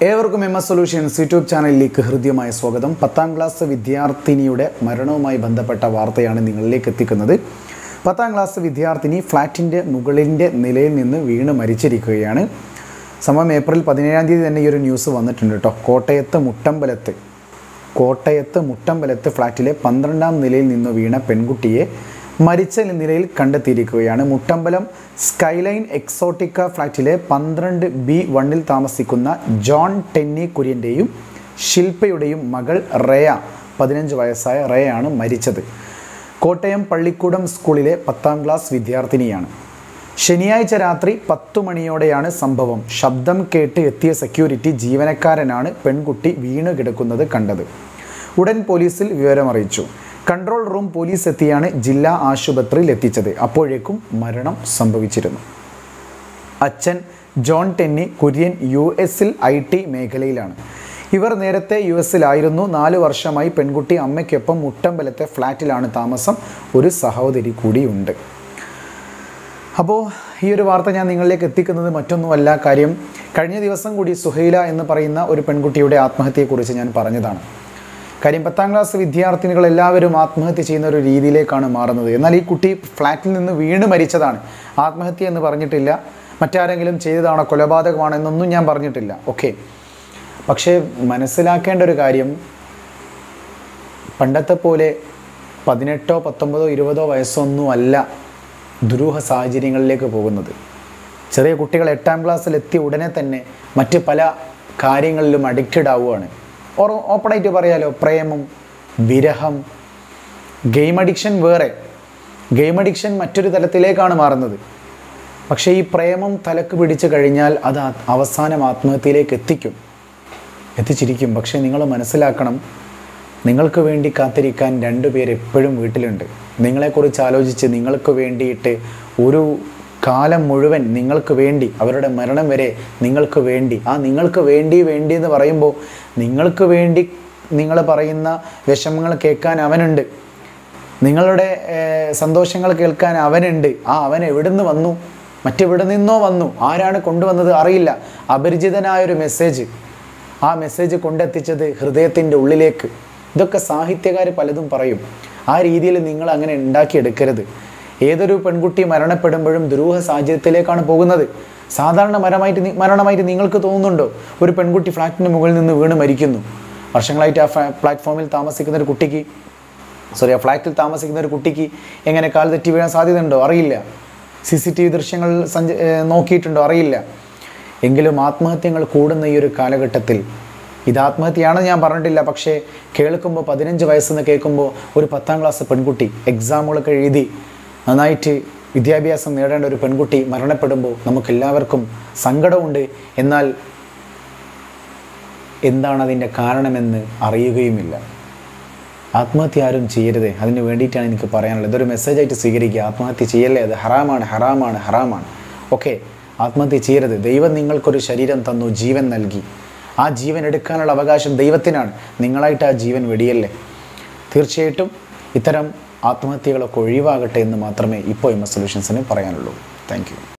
ഏവർക്കും M S solutions YouTube ചാനലിലേക്ക് ഹൃദ്യമായ സ്വാഗതം പത്താം ക്ലാസ് വിദ്യാർത്ഥിനിയുടെ മരണവുമായി ബന്ധപ്പെട്ട വാർത്തയാണ് നിങ്ങളിലേക്ക് എത്തിക്കുന്നത് പത്താം ക്ലാസ് വിദ്യാർത്ഥിനി ഫ്ലാറ്റിൻ്റെ മുകളിൻ്റെ നിലയിൽ നിന്ന് വീണ് മരിച്ചിരിക്കുകയാണ് സംഭവം ഏപ്രിൽ പതിനേഴാം തീയതി തന്നെ ഈ ഒരു ന്യൂസ് വന്നിട്ടുണ്ട് കേട്ടോ കോട്ടയത്ത് മുട്ടമ്പലത്ത് കോട്ടയത്ത് മുട്ടമ്പലത്ത് ഫ്ലാറ്റിലെ പന്ത്രണ്ടാം നിലയിൽ നിന്ന് വീണ പെൺകുട്ടിയെ മരിച്ച നിലയിൽ കണ്ടെത്തിയിരിക്കുകയാണ് മുട്ടമ്പലം സ്കൈലൈൻ എക്സോട്ടിക്ക ഫ്ലാറ്റിലെ പന്ത്രണ്ട് ബി വണ്ണിൽ താമസിക്കുന്ന ജോൺ ടെന്നി കുര്യൻ്റെയും ശില്പയുടെയും മകൾ റയ പതിനഞ്ച് വയസ്സായ റയയാണ് മരിച്ചത് കോട്ടയം പള്ളിക്കൂടം സ്കൂളിലെ പത്താം ക്ലാസ് വിദ്യാർത്ഥിനിയാണ് ശനിയാഴ്ച രാത്രി പത്തു മണിയോടെയാണ് സംഭവം ശബ്ദം കേട്ട് എത്തിയ സെക്യൂരിറ്റി ജീവനക്കാരനാണ് പെൺകുട്ടി വീണ് കിടക്കുന്നത് കണ്ടത് ഉടൻ പോലീസിൽ വിവരമറിയിച്ചു കൺട്രോൾ റൂം പോലീസ് എത്തിയാണ് ജില്ലാ ആശുപത്രിയിൽ എത്തിച്ചത് അപ്പോഴേക്കും മരണം സംഭവിച്ചിരുന്നു അച്ഛൻ ജോൺ ടെന്നി കുര്യൻ യു എസിൽ ഐ ടി മേഖലയിലാണ് ഇവർ നേരത്തെ യു എസിലായിരുന്നു നാല് വർഷമായി പെൺകുട്ടി അമ്മയ്ക്കൊപ്പം മുട്ടമ്പലത്തെ ഫ്ലാറ്റിലാണ് താമസം ഒരു സഹോദരി കൂടിയുണ്ട് അപ്പോൾ ഈ ഒരു വാർത്ത ഞാൻ നിങ്ങളിലേക്ക് എത്തിക്കുന്നത് മറ്റൊന്നുമല്ല കാര്യം കഴിഞ്ഞ ദിവസം കൂടി സുഹൈല എന്ന് പറയുന്ന ഒരു പെൺകുട്ടിയുടെ ആത്മഹത്യയെക്കുറിച്ച് ഞാൻ പറഞ്ഞതാണ് കാര്യം പത്താം ക്ലാസ് വിദ്യാർത്ഥിനികൾ എല്ലാവരും ആത്മഹത്യ ചെയ്യുന്ന ഒരു രീതിയിലേക്കാണ് മാറുന്നത് എന്നാൽ ഈ കുട്ടി ഫ്ലാറ്റിൽ നിന്ന് വീണ് മരിച്ചതാണ് ആത്മഹത്യ എന്ന് പറഞ്ഞിട്ടില്ല മറ്റാരെങ്കിലും ചെയ്തതാണോ കൊലപാതകമാണോ എന്നൊന്നും ഞാൻ പറഞ്ഞിട്ടില്ല ഓക്കെ പക്ഷേ മനസ്സിലാക്കേണ്ട ഒരു കാര്യം പണ്ടത്തെ പോലെ പതിനെട്ടോ പത്തൊമ്പതോ ഇരുപതോ വയസ്സൊന്നും അല്ല ദുരൂഹ സാഹചര്യങ്ങളിലേക്ക് പോകുന്നത് ചെറിയ കുട്ടികൾ എട്ടാം ക്ലാസ്സിൽ എത്തിയ ഉടനെ തന്നെ മറ്റ് പല കാര്യങ്ങളിലും അഡിക്റ്റഡ് ആവുകയാണ് ഓർ ഓപ്പണായിട്ട് പറയാലോ പ്രേമം വിരഹം ഗെയിം അഡിക്ഷൻ വേറെ ഗെയിം അഡിക്ഷൻ മറ്റൊരു തലത്തിലേക്കാണ് മാറുന്നത് പക്ഷേ ഈ പ്രേമം തലക്ക് പിടിച്ചു കഴിഞ്ഞാൽ അത് ആ- അവസാനം ആത്മഹത്യയിലേക്ക് എത്തിക്കും എത്തിച്ചിരിക്കും പക്ഷേ നിങ്ങൾ മനസ്സിലാക്കണം നിങ്ങൾക്ക് വേണ്ടി കാത്തിരിക്കാൻ രണ്ടു പേര് എപ്പോഴും വീട്ടിലുണ്ട് നിങ്ങളെക്കുറിച്ച് ആലോചിച്ച് നിങ്ങൾക്ക് വേണ്ടിയിട്ട് ഒരു കാലം മുഴുവൻ നിങ്ങൾക്ക് വേണ്ടി അവരുടെ മരണം വരെ നിങ്ങൾക്ക് വേണ്ടി ആ നിങ്ങൾക്ക് വേണ്ടി വേണ്ടി എന്ന് പറയുമ്പോൾ നിങ്ങൾക്ക് വേണ്ടി നിങ്ങൾ പറയുന്ന വിഷമങ്ങൾ കേൾക്കാൻ അവനുണ്ട് നിങ്ങളുടെ ഏർ, സന്തോഷങ്ങൾ കേൾക്കാൻ അവനുണ്ട് ആ അവൻ എവിടുന്ന് വന്നു മറ്റെവിടെ നിന്നോ വന്നു ആരാണ് കൊണ്ടുവന്നത് അറിയില്ല അപരിചിതനായൊരു മെസ്സേജ് ആ മെസ്സേജ് കൊണ്ടെത്തിച്ചത് ഹൃദയത്തിൻ്റെ ഉള്ളിലേക്ക് ഇതൊക്കെ സാഹിത്യകാർ പലതും പറയും ആ രീതിയിൽ നിങ്ങൾ അങ്ങനെ ഉണ്ടാക്കിയെടുക്കരുത് ഏതൊരു പെൺകുട്ടി മരണപ്പെടുമ്പോഴും ദുരൂഹ സാഹചര്യത്തിലേക്കാണ് പോകുന്നത് സാധാരണ മരമായിട്ട് നി- മരണമായിട്ട് നിങ്ങൾക്ക് തോന്നുന്നുണ്ടോ ഒരു പെൺകുട്ടി ഫ്ലാറ്റിന് മുകളിൽ നിന്ന് വീണ് മരിക്കുന്നു വർഷങ്ങളായിട്ട് ആ ഫ്ലാ- പ്ലാറ്റ്ഫോമിൽ താമസിക്കുന്ന ഒരു കുട്ടിക്ക് സോറി ആ ഫ്ലാറ്റിൽ താമസിക്കുന്ന ഒരു കുട്ടിക്ക് എങ്ങനെ കാൽ തെറ്റി വീഴാൻ സാധ്യതയുണ്ടോ അറിയില്ല സി സി ടി വി ദൃശ്യങ്ങൾ സഞ്ച ഏർ നോക്കിയിട്ടുണ്ടോ അറിയില്ല എങ്കിലും ആത്മഹത്യകൾ കൂടുന്ന ഈ ഒരു കാലഘട്ടത്തിൽ ഇത് ആത്മഹത്യയാണെന്ന് ഞാൻ പറഞ്ഞിട്ടില്ല പക്ഷേ കേൾക്കുമ്പോൾ പതിനഞ്ച് വയസ്സെന്ന് കേൾക്കുമ്പോൾ ഒരു പത്താം ക്ലാസ് പെൺകുട്ടി എക്സാമുകളൊക്കെ എഴുതി നന്നായിട്ട് വിദ്യാഭ്യാസം നേടേണ്ട ഒരു പെൺകുട്ടി മരണപ്പെടുമ്പോൾ നമുക്കെല്ലാവർക്കും സങ്കടമുണ്ട് എന്നാൽ എന്താണ് അതിൻ്റെ കാരണമെന്ന് അറിയുകയുമില്ല ആത്മഹത്യ ആരും ചെയ്യരുത് അതിന് വേണ്ടിയിട്ടാണ് എനിക്ക് പറയാനുള്ളത് ഇതൊരു മെസ്സേജായിട്ട് സ്വീകരിക്കുക ആത്മഹത്യ ചെയ്യല്ലേ അത് ഹറാമാണ് ഹറാമാണ് ഹറാമാണ് ഓക്കെ ആത്മഹത്യ ചെയ്യരുത് ദൈവം നിങ്ങൾക്കൊരു ശരീരം തന്നു ജീവൻ നൽകി ആ ജീവൻ എടുക്കാനുള്ള അവകാശം ദൈവത്തിനാണ് നിങ്ങളായിട്ട് ആ ജീവൻ വെടിയല്ലേ തീർച്ചയായിട്ടും ഇത്തരം ആത്മഹത്യകളൊക്കെ ഒഴിവാകട്ടെ എന്ന് മാത്രമേ ഇപ്പോൾ എം എസ് സൊല്യൂഷൻസിന് പറയാനുള്ളൂ താങ്ക്